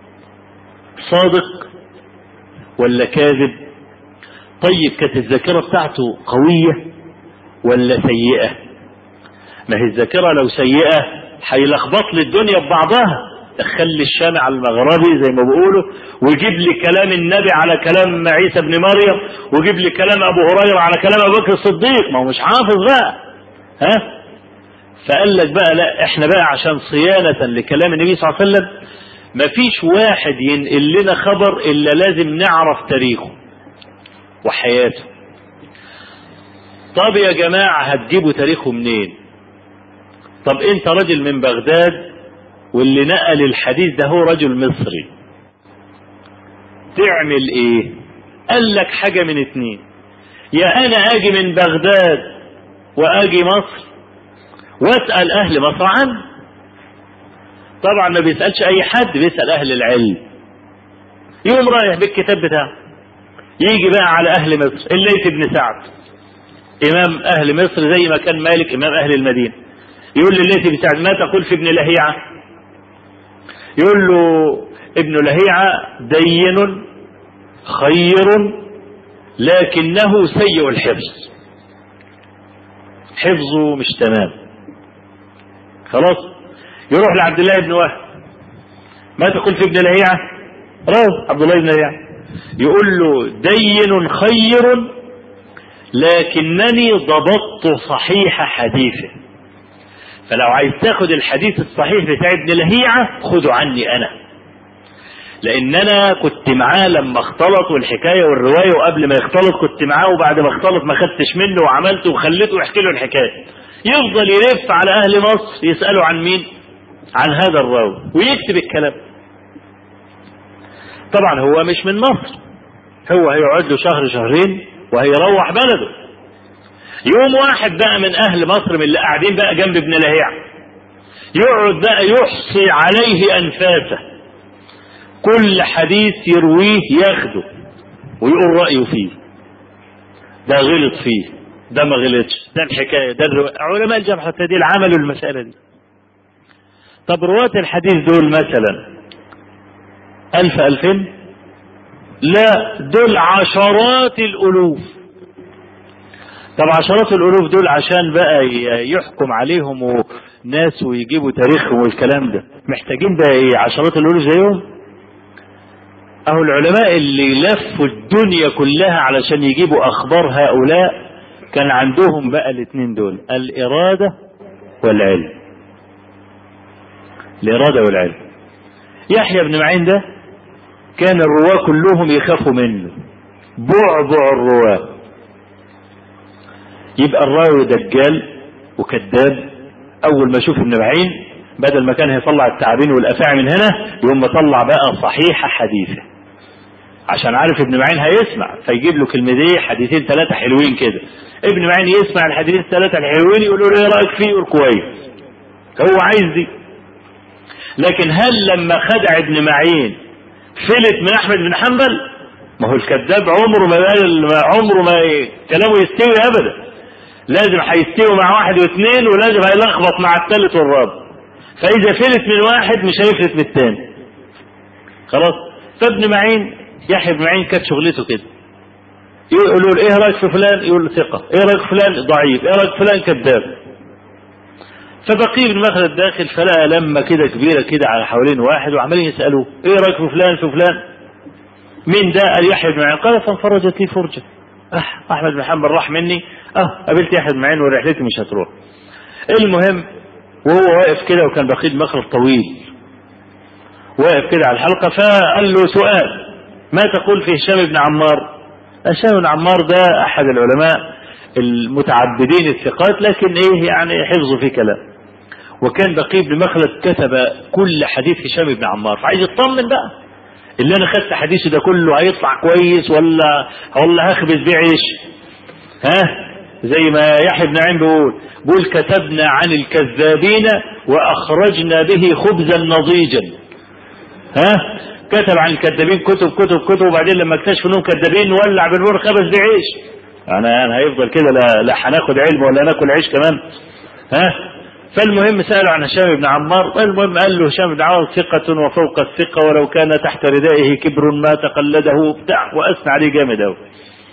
صادق ولا كاذب طيب كانت الذاكرة بتاعته قوية ولا سيئة ما هي الذاكرة لو سيئة هيلخبط لي الدنيا ببعضها خلي الشام على المغربي زي ما بيقولوا ويجيب لي كلام النبي على كلام عيسى بن مريم ويجيب لي كلام ابو هريره على كلام ابو بكر الصديق ما هو مش حافظ بقى ها فقال لك بقى لا احنا بقى عشان صيانة لكلام النبي صلى الله عليه وسلم مفيش واحد ينقل لنا خبر الا لازم نعرف تاريخه وحياته طب يا جماعة هتجيبوا تاريخه منين طب انت رجل من بغداد واللي نقل الحديث ده هو رجل مصري تعمل ايه قال لك حاجة من اتنين يا انا اجي من بغداد واجي مصر واسأل اهل مصر عنه طبعا ما بيسألش اي حد بيسأل اهل العلم يقوم رايح بالكتاب بتاعه يجي بقى على اهل مصر الليث بن سعد امام اهل مصر زي ما كان مالك امام اهل المدينة يقول لليث بن سعد ما تقول في ابن لهيعة يقول له ابن لهيعة دين خير لكنه سيء الحفظ حفظه مش تمام خلاص يروح لعبد الله بن وهب ما تقول في ابن لهيعة راس عبد الله بن لهيعة يقول له دين خير لكنني ضبطت صحيح حديثه فلو عايز تاخد الحديث الصحيح بتاع ابن لهيعة خده عني انا لان انا كنت معاه لما اختلط والحكايه والروايه وقبل ما يختلط كنت معاه وبعد ما اختلط ما خدتش منه وعملته وخليته يحكي له الحكايه يفضل يلف على اهل مصر يسالوا عن مين عن هذا الراوي ويكتب الكلام طبعا هو مش من مصر هو هيقعد له شهر شهرين وهيروح بلده يوم واحد بقى من اهل مصر من اللي قاعدين بقى جنب ابن لهيع يقعد بقى يحصي عليه انفاسه كل حديث يرويه ياخده ويقول رايه فيه ده غلط فيه ده ما غلطش ده الحكايه ده الرواية. علماء الجرح والتعديل عملوا المساله دي طب رواة الحديث دول مثلا ألف ألفين لا دول عشرات الألوف طب عشرات الألوف دول عشان بقى يحكم عليهم ناس ويجيبوا تاريخهم والكلام ده محتاجين بقى ايه عشرات الألوف زيهم أهو العلماء اللي لفوا الدنيا كلها علشان يجيبوا أخبار هؤلاء كان عندهم بقى الاثنين دول الإرادة والعلم الإرادة والعلم يحيى بن معين ده كان الرواة كلهم يخافوا منه بعبع الرواة يبقى الراوي دجال وكذاب أول ما يشوف ابن معين بدل ما كان هيطلع التعابين والأفاعي من هنا يقوم مطلع بقى صحيح حديثه عشان عارف ابن معين هيسمع فيجيب له كلمتين حديثين ثلاثة حلوين كده ابن معين يسمع الحديث الثلاثة الحلوين يقول له ايه رأيك فيه يقول كويس هو عايز دي لكن هل لما خدع ابن معين فلت من احمد بن حنبل ما هو الكذاب عمره ما عمره ما كلامه يستوي ابدا لازم هيستوي مع واحد واثنين ولازم هيلخبط مع الثالث والرابع فاذا فلت من واحد مش هيفلت من الثاني خلاص فابن معين يحيى بن معين كانت شغلته كده يقولوا له ايه رايك في فلان يقول له ثقه ايه رايك في فلان ضعيف ايه رايك في فلان كذاب فبقي بن مخلد داخل فلقى لما كده كبيرة كده على حوالين واحد وعمالين يسألوه ايه رأيك في فلان في فلان مين ده قال يحيى بن معين قال فانفرجت لي فرجة أح أحمد بن حنبل راح مني اه قابلت يحيى بن معين ورحلتي مش هتروح المهم وهو واقف كده وكان بقي بن مخلد طويل واقف كده على الحلقة فقال له سؤال ما تقول في هشام بن عمار هشام بن عمار ده أحد العلماء المتعددين الثقات لكن ايه يعني حفظه في كلام وكان بقي بن مخلد كتب كل حديث هشام بن عمار فعايز يطمن بقى اللي انا خدت حديثه ده كله هيطلع كويس ولا ولا هخبز بيه عيش ها زي ما يحيى بن عين بيقول بيقول كتبنا عن الكذابين واخرجنا به خبزا نضيجا ها كتب عن الكذابين كتب كتب كتب وبعدين لما اكتشف انهم كذابين ولع بالنور خبز بيه عيش انا انا هيفضل كده لا لا هناخد علم ولا ناكل عيش كمان ها فالمهم سأله عن هشام بن عمار المهم قال له هشام بن عمار ثقة وفوق الثقة ولو كان تحت ردائه كبر ما تقلده بتاع وأثنى عليه جامد أوي.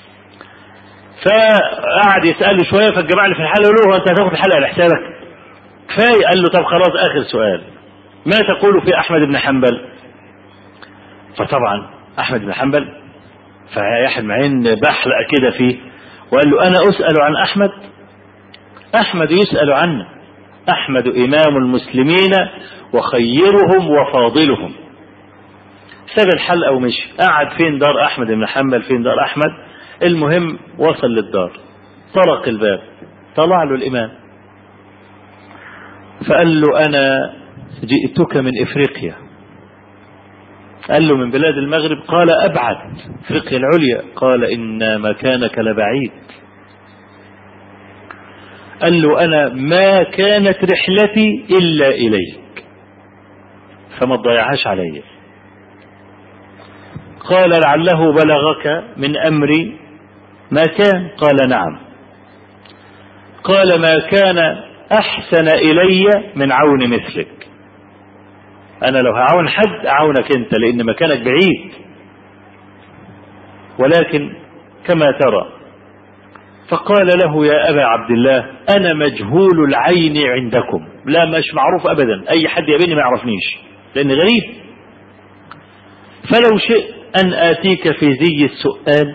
فقعد يسأله شوية فالجماعة اللي في الحلقة يقولوا له أنت هتاخد الحلقة لحسابك؟ كفاية قال له طب خلاص آخر سؤال. ما تقول في أحمد بن حنبل؟ فطبعا أحمد بن حنبل فيحيى بن معين بحلق كده فيه وقال له أنا أسأل عن أحمد أحمد يسأل عنه أحمد إمام المسلمين وخيرهم وفاضلهم ساب الحلقة ومشي قعد فين دار أحمد بن حنبل فين دار أحمد المهم وصل للدار طرق الباب طلع له الإمام فقال له أنا جئتك من إفريقيا قال له من بلاد المغرب قال أبعد إفريقيا العليا قال إن مكانك لبعيد قال له أنا ما كانت رحلتي إلا إليك فما تضيعهاش علي قال لعله بلغك من أمري ما كان قال نعم قال ما كان أحسن إلي من عون مثلك أنا لو هعاون حد أعاونك أنت لأن مكانك بعيد ولكن كما ترى فقال له يا أبا عبد الله أنا مجهول العين عندكم لا مش معروف أبدا أي حد يبيني ما يعرفنيش لأن غريب فلو شئت أن آتيك في زي السؤال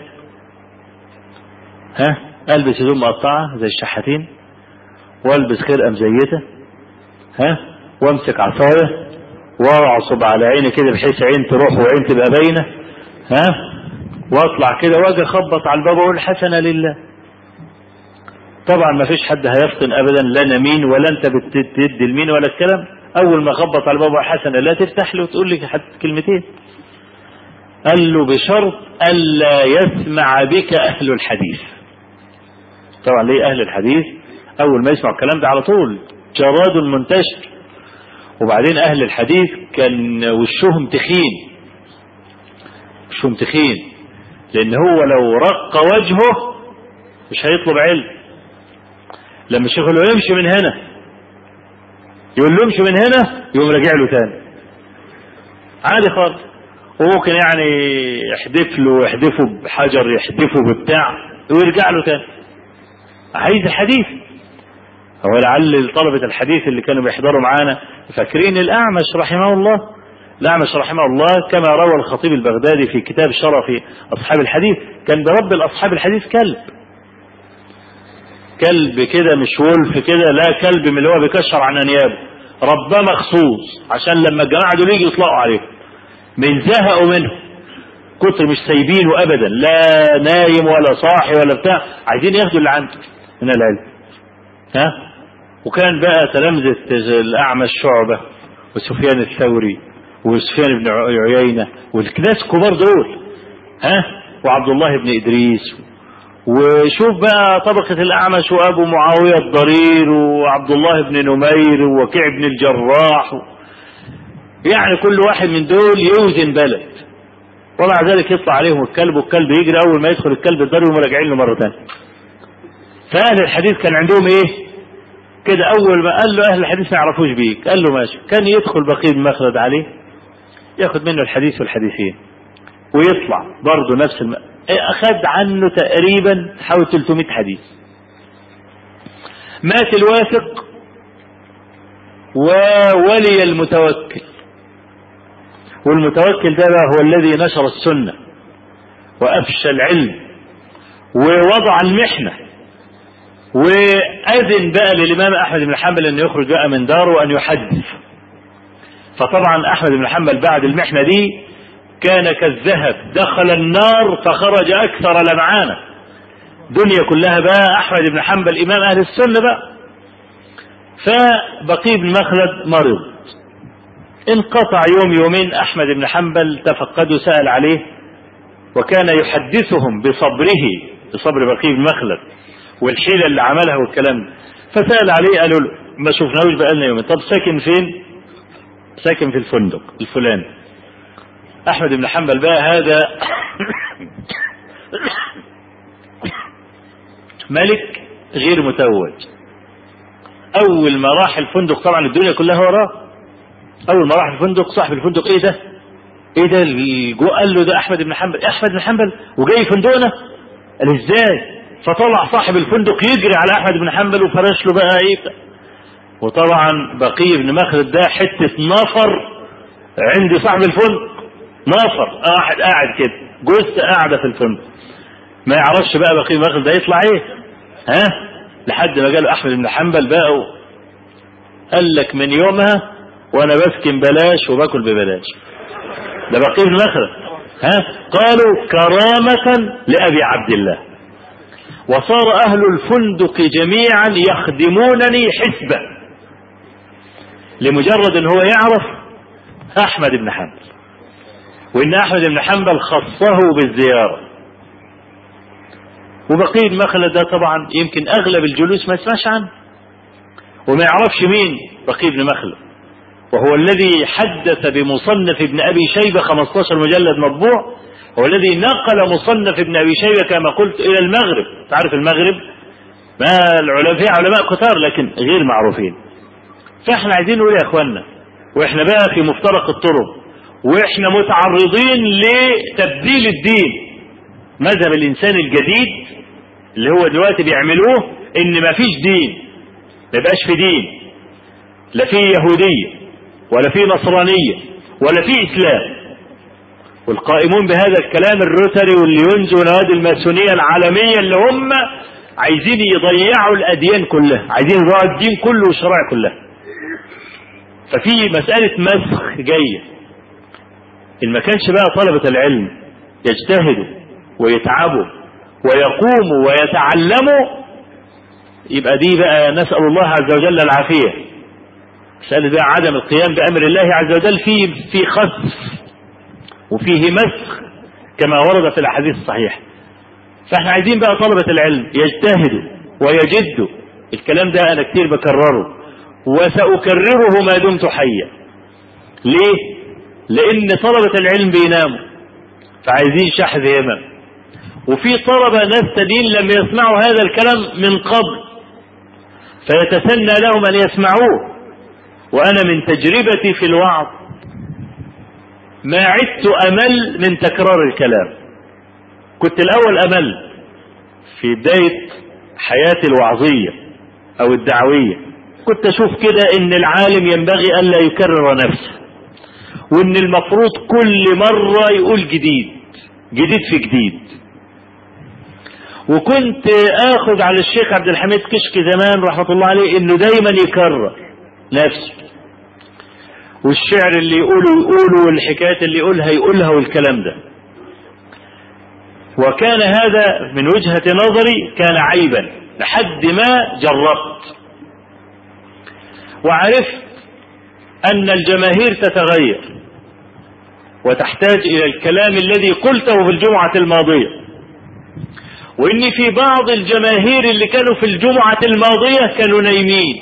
ها ألبس هدوم مقطعة زي الشحاتين والبس خرقة مزيتة ها وامسك عصاية واعصب على عيني كده بحيث عين تروح وعين تبقى باينه ها واطلع كده واجي اخبط على الباب واقول حسنه لله طبعا ما فيش حد هيفطن ابدا لا انا مين ولا انت بتدي لمين ولا الكلام اول ما اخبط على الباب حسنه لا تفتح له وتقول لي حتى كلمتين قال له بشرط الا يسمع بك اهل الحديث طبعا ليه اهل الحديث اول ما يسمعوا الكلام ده على طول جراد منتشر وبعدين اهل الحديث كان وشهم تخين وشهم تخين لان هو لو رق وجهه مش هيطلب علم لما الشيخ يقول له امشي من هنا يقول له امشي من هنا يقوم راجع له تاني عادي خالص وممكن يعني يحدف له يحدفه بحجر يحدفه ببتاع ويرجع له تاني عايز الحديث هو لعل طلبة الحديث اللي كانوا بيحضروا معانا فاكرين الأعمش رحمه الله الأعمش رحمه الله كما روى الخطيب البغدادي في كتاب شرف أصحاب الحديث كان برب أصحاب الحديث كلب كلب كده مش ولف كده لا كلب من اللي هو بيكشر عن أنيابه رباه مخصوص عشان لما الجماعة دول يجوا يطلقوا عليه من زهقوا منه كتر مش سايبينه أبدا لا نايم ولا صاحي ولا بتاع عايزين ياخدوا اللي عنده من العلم ها وكان بقى تلامذة الأعمى الشعبة وسفيان الثوري وسفيان بن عيينة والناس كبار دول ها وعبد الله بن إدريس وشوف بقى طبقة الأعمش وأبو معاوية الضرير وعبد الله بن نمير ووكيع بن الجراح يعني كل واحد من دول يوزن بلد ومع ذلك يطلع عليهم الكلب والكلب يجري أول ما يدخل الكلب الضرير ومراجعين له مرة ثانية فأهل الحديث كان عندهم إيه؟ كده أول ما قال له أهل الحديث ما يعرفوش بيك قال له ماشي كان يدخل بقي بن مخلد عليه ياخد منه الحديث والحديثين ويطلع برضه نفس الم... أخذ عنه تقريبا حوالي 300 حديث مات الواثق وولي المتوكل والمتوكل ده بقى هو الذي نشر السنة وأفشى العلم ووضع المحنة وأذن بقى للإمام أحمد بن حنبل أن يخرج بقى من داره وأن يحدث فطبعا أحمد بن حنبل بعد المحنة دي كان كالذهب دخل النار فخرج أكثر لمعانا دنيا كلها بقى أحمد بن حنبل إمام أهل السنة بقى فبقي بن مخلد مرض انقطع يوم يومين أحمد بن حنبل تفقده سأل عليه وكان يحدثهم بصبره بصبر بقي بن مخلد والحيلة اللي عملها والكلام ده فسأل عليه قالوا له ما شفناهوش بقالنا يومين طب ساكن فين ساكن في الفندق الفلاني احمد بن حنبل بقى هذا ملك غير متوج اول ما راح الفندق طبعا الدنيا كلها وراه اول ما راح الفندق صاحب الفندق ايه ده ايه ده الجو قال له ده احمد بن حنبل احمد بن حنبل وجاي فندقنا قال ازاي فطلع صاحب الفندق يجري على احمد بن حنبل وفرش له بقى ايه وطبعا بقي بن مخلد ده حته نفر عند صاحب الفندق نفر واحد قاعد كده جثه قاعده في الفندق ما يعرفش بقى بقي بن مخلد ده يطلع ايه ها لحد ما جاله احمد بن حنبل بقى قال لك من يومها وانا بسكن بلاش وباكل ببلاش ده بقي بن مخلد ها قالوا كرامة لأبي عبد الله وصار أهل الفندق جميعا يخدمونني حسبة لمجرد ان هو يعرف احمد بن حنبل وان احمد بن حنبل خصه بالزيارة وبقي المخلد ده طبعا يمكن اغلب الجلوس ما يسمعش عنه وما يعرفش مين بقي بن مخلد وهو الذي حدث بمصنف ابن ابي شيبه 15 مجلد مطبوع هو الذي نقل مصنف ابن ابي شيبه كما قلت الى المغرب تعرف المغرب ما العلماء فيها علماء كتار لكن غير معروفين فاحنا عايزين نقول يا اخوانا واحنا بقى في مفترق الطرق واحنا متعرضين لتبديل الدين مذهب الانسان الجديد اللي هو دلوقتي بيعملوه ان ما فيش دين ما يبقاش في دين لا في يهوديه ولا في نصرانيه ولا في اسلام والقائمون بهذا الكلام الروتري والليونز ونوادي الماسونيه العالميه اللي هم عايزين يضيعوا الاديان كلها عايزين يضيعوا الدين كله والشرائع كلها ففي مسألة مسخ جاية إن ما كانش بقى طلبة العلم يجتهدوا ويتعبوا ويقوموا ويتعلموا يبقى دي بقى نسأل الله عز وجل العافية مسألة بقى عدم القيام بأمر الله عز وجل في في خسف وفيه مسخ كما ورد في الأحاديث الصحيحة فاحنا عايزين بقى طلبة العلم يجتهدوا ويجدوا الكلام ده أنا كتير بكرره وسأكرره ما دمت حيا ليه؟ لأن طلبة العلم بيناموا فعايزين شحذ همم وفي طلبة ناس تانيين لم يسمعوا هذا الكلام من قبل فيتسنى لهم أن يسمعوه وأنا من تجربتي في الوعظ ما عدت أمل من تكرار الكلام كنت الأول أمل في بداية حياتي الوعظية أو الدعوية كنت أشوف كده إن العالم ينبغي ألا يكرر نفسه وإن المفروض كل مرة يقول جديد جديد في جديد وكنت اخذ على الشيخ عبد الحميد كشك زمان رحمه الله عليه انه دايما يكرر نفسه والشعر اللي يقوله يقوله والحكايات اللي يقولها يقولها والكلام ده وكان هذا من وجهة نظري كان عيبا لحد ما جربت وعرفت أن الجماهير تتغير وتحتاج إلى الكلام الذي قلته في الجمعة الماضية وإن في بعض الجماهير اللي كانوا في الجمعة الماضية كانوا نايمين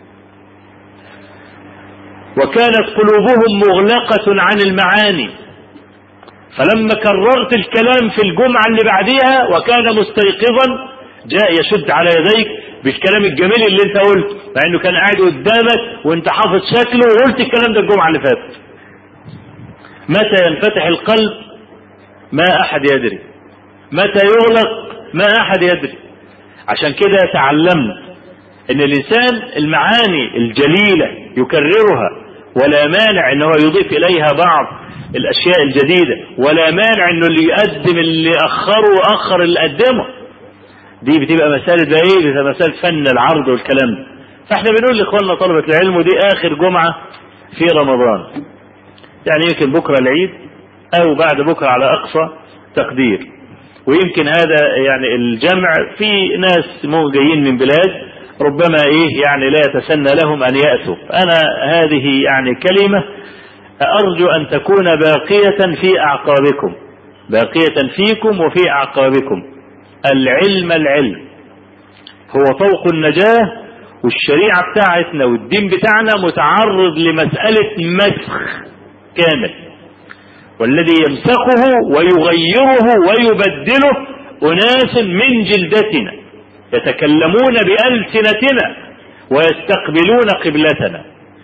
وكانت قلوبهم مغلقة عن المعاني فلما كررت الكلام في الجمعة اللي بعديها وكان مستيقظا جاء يشد على يديك بالكلام الجميل اللي انت قلته مع انه كان قاعد قدامك وانت حافظ شكله وقلت الكلام ده الجمعة اللي فاتت متى ينفتح القلب ما احد يدري متى يغلق ما احد يدري عشان كده تعلمت ان الانسان المعاني الجليلة يكررها ولا مانع ان هو يضيف اليها بعض الاشياء الجديدة ولا مانع انه اللي يقدم اللي اخره واخر اللي قدمه دي بتبقى مسألة بقى ايه بتبقى مسألة فن العرض والكلام ده فاحنا بنقول لاخواننا طلبة العلم ودي اخر جمعة في رمضان يعني يمكن بكرة العيد او بعد بكرة على اقصى تقدير ويمكن هذا يعني الجمع في ناس مو جايين من بلاد ربما ايه يعني لا يتسنى لهم ان يأتوا انا هذه يعني كلمة ارجو ان تكون باقية في اعقابكم باقية فيكم وفي اعقابكم العلم العلم هو طوق النجاة والشريعة بتاعتنا والدين بتاعنا متعرض لمسألة مسخ كامل والذي يمسخه ويغيره ويبدله أناس من جلدتنا يتكلمون بألسنتنا ويستقبلون قبلتنا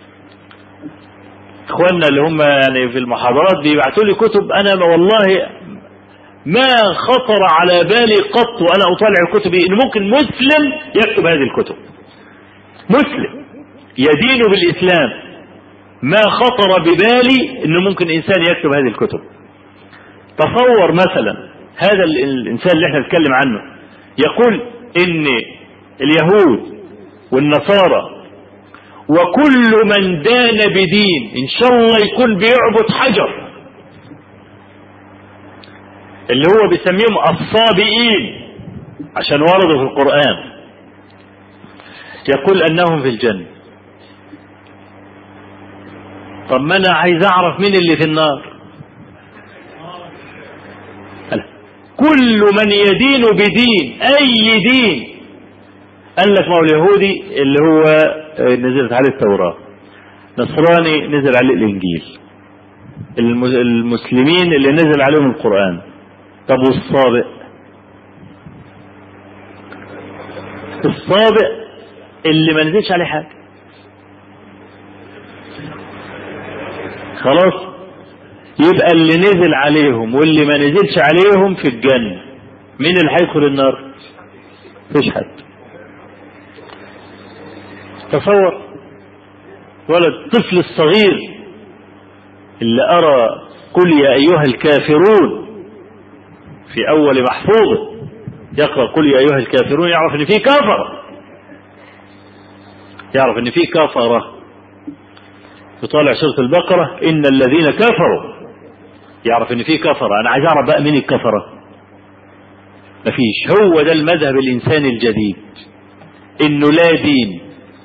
اخواننا اللي هم يعني في المحاضرات بيبعتوا لي كتب انا والله ما خطر على بالي قط وانا اطالع الكتب ان ممكن مسلم يكتب هذه الكتب مسلم يدين بالاسلام ما خطر ببالي انه ممكن انسان يكتب هذه الكتب تصور مثلا هذا الانسان اللي احنا نتكلم عنه يقول ان اليهود والنصارى وكل من دان بدين ان شاء الله يكون بيعبد حجر اللي هو بيسميهم الصابئين عشان وردوا في القرآن يقول انهم في الجنة طب ما انا عايز اعرف مين اللي في النار كل من يدين بدين اي دين قال لك ما هو اليهودي اللي هو نزلت عليه التوراة نصراني نزل عليه الانجيل المسلمين اللي نزل عليهم القرآن طب والصابئ الصابئ اللي ما نزلش عليه حاجة خلاص يبقى اللي نزل عليهم واللي ما نزلش عليهم في الجنة مين اللي هيدخل النار مفيش حد تصور ولد الطفل الصغير اللي أرى قل يا أيها الكافرون في أول محفوظه يقرأ قل يا أيها الكافرون يعرف إن في كفرة يعرف إن في كفرة يطالع سورة البقرة إن الذين كفروا يعرف إن في كفرة أنا عايز أعرف بقى مين الكفرة مفيش هو ده المذهب الإنساني الجديد إنه لا دين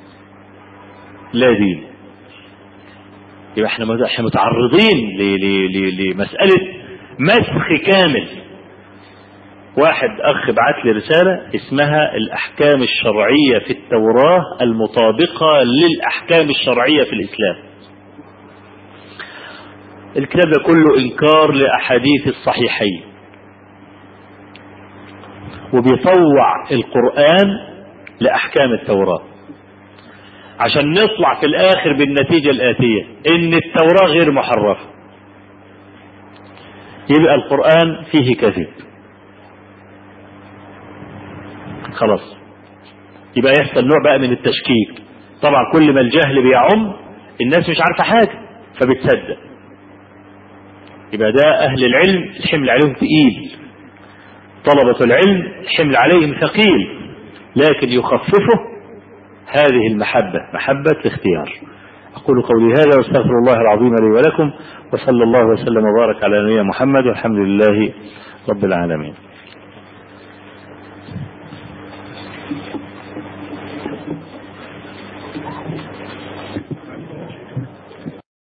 لا دين يبقى احنا احنا متعرضين لمسألة مسخ كامل واحد أخ بعت لي رسالة اسمها الأحكام الشرعية في التوراة المطابقة للأحكام الشرعية في الإسلام الكتاب ده كله إنكار لأحاديث الصحيحين وبيطوع القرآن لأحكام التوراة عشان نطلع في الآخر بالنتيجة الآتية إن التوراة غير محرفة يبقى القرآن فيه كذب خلاص يبقى يحصل نوع بقى من التشكيك طبعا كل ما الجهل بيعم الناس مش عارفة حاجة فبتصدق يبقى ده أهل العلم الحمل عليهم تقيل طلبة العلم الحمل عليهم ثقيل لكن يخففه هذه المحبة محبة الاختيار أقول قولي هذا واستغفر الله العظيم لي ولكم وصلى الله وسلم وبارك على نبينا محمد والحمد لله رب العالمين